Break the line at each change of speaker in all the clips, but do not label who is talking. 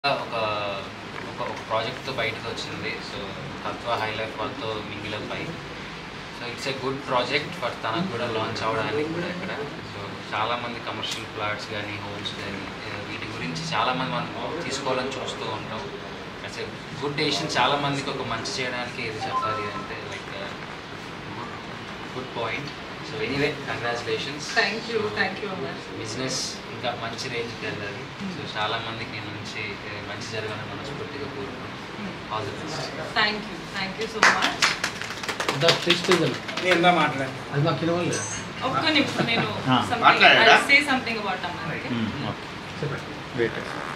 ఒక ఒక ఒక ప్రాజెక్ట్తో బయటకు వచ్చింది సో తత్వ హై లైఫ్ వాళ్ళతో మింగిలప్ అయి so it's a good project for తనకు కూడా లాంచ్ అవ్వడానికి కూడా ఇక్కడ సో చాలామంది కమర్షియల్ ప్లాట్స్ కానీ హోమ్స్ కానీ వీటి గురించి చాలామంది మనం తీసుకోవాలని చూస్తూ ఉంటాం ఇట్స్ ఏ గుడ్ డెసిషన్ చాలామందికి ఒక మంచి చేయడానికి ఏది చెప్పాలి అంటే like good good point so anyway congratulations
thank you thank you Amar
business ఇంకా మంచి రేంజ్కి వెళ్ళాలి సో చాలా మందికి నేను మంచి మంచి జరగాలని మనస్ఫూర్తిగా కోరుకుంటున్నాను all the best
thank you thank you so much
నేను ఎందా మాట్లాడాను
అది మాకు ఇవ్వాలి
ఒక్క నిమిషం నేను
ఆ,
మాట్లాడాడా?
Say something about Amar
wait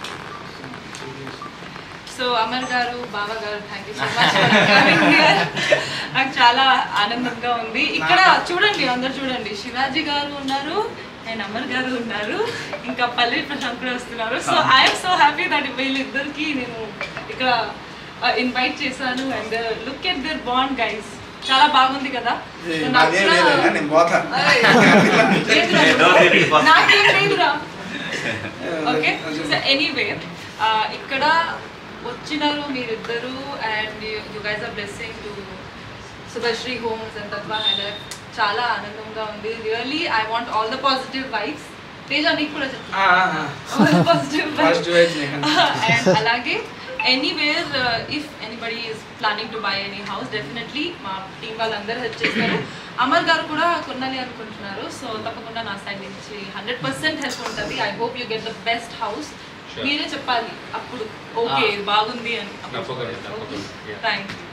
so Amar గారు బావ గారు థ్యాంక్ యూ సో మచ్ నాకు చాలా ఆనందంగా ఉంది ఇక్కడ చూడండి అందరు చూడండి శివాజీ గారు ఉన్నారు అండ్ అమర్ గారు ఉన్నారు ఇంకా పల్లె ప్రశాంత్ కూడా వస్తున్నారు so I'm so happy that వీళ్ళిద్దరికి నేను ఇక్కడ ఇన్వైట్ చేశాను and look at their bond guys చాలా బాగుంది కదా So నాకు
అదేం
కూడా-
లేదన్నా నేను పోతాను
అయ్. లేదురా. నాకేం లేదురా ఓకే సో ఎనీవే ఇక్కడ వచ్చినారు మీరిద్దరు and you guys are blessing to Shubhasri homes and Tatva highlight చాలా ఆనందంగా ఉంది really I want all the positive vibes Teja నీకు కూడా చెప్తాను పాజిటివ్
ఫస్ట్ వైజ్ నేను
అండ్ అలాగే anywhere if anybody is planning to buy any house definitely మా టీం వాళ్ళందరూ హెల్ప్ చేస్తారు అమర్ గారు కూడా కొనాలి అనుకుంటున్నారు సో తప్పకుండా నా సైడ్ నుంచి హండ్రెడ్ పర్సెంట్ హెల్ప్ ఉంటుంది I hope you get the best house
Sure.
మీరే చెప్పాలి అప్పుడు ఓకే
Ah.
బాగుంది అని
తప్పకుండా, తప్పకుండా. Yeah.
Thank you